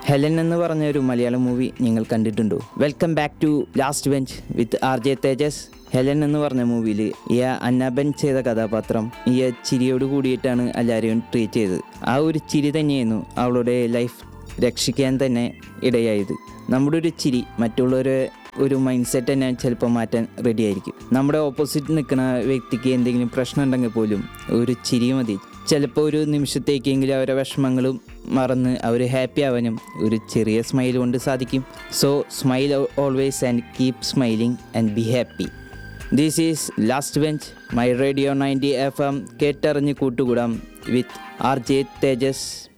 Helen എന്ന് പറഞ്ഞ ഒരു മലയാളം മൂവി നിങ്ങൾ കണ്ടിട്ടുണ്ടോ welcome back to last bench with R J Tejas Helen എന്ന് പറഞ്ഞ മൂവിയിൽ ഈ അന്നാബൻ ചെയ്ത കഥാപാത്രം ഈ ചിരിയോട് കൂടിയിട്ടാണ് എല്ലാവരെയും ട്രീറ്റ് ചെയ്തത് ആ ഒരു ചിരി തന്നെയായിരുന്നു അവളുടെ ലൈഫ് രക്ഷിക്കാൻ തന്നെ ഇടയായത് നമ്മുടെ ഒരു ചിരി മറ്റുള്ളവരെ ഒരു മൈൻഡ് സെറ്റ് തന്നെ ചിലപ്പോൾ മാറ്റാൻ റെഡി ആയിരിക്കും നമ്മുടെ ഓപ്പോസിറ്റ് നിൽക്കുന്ന വ്യക്തിക്ക് എന്തെങ്കിലും പ്രശ്നം ഉണ്ടെങ്കിൽ പോലും ഒരു ചിരി മതി ചിലപ്പോൾ ഒരു നിമിഷത്തേക്കെങ്കിലും അവരുടെ വിഷമങ്ങളും മറന്ന് അവർ ഹാപ്പി ആവാനും ഒരു ചെറിയ സ്മൈൽ കൊണ്ട് സാധിക്കും so smile always and keep smiling and be happy this is last bench my radio ninety F M കേട്ടറിഞ്ഞ് കൂട്ടുകൂടാം വിത്ത് ആർ ജെ തേജസ്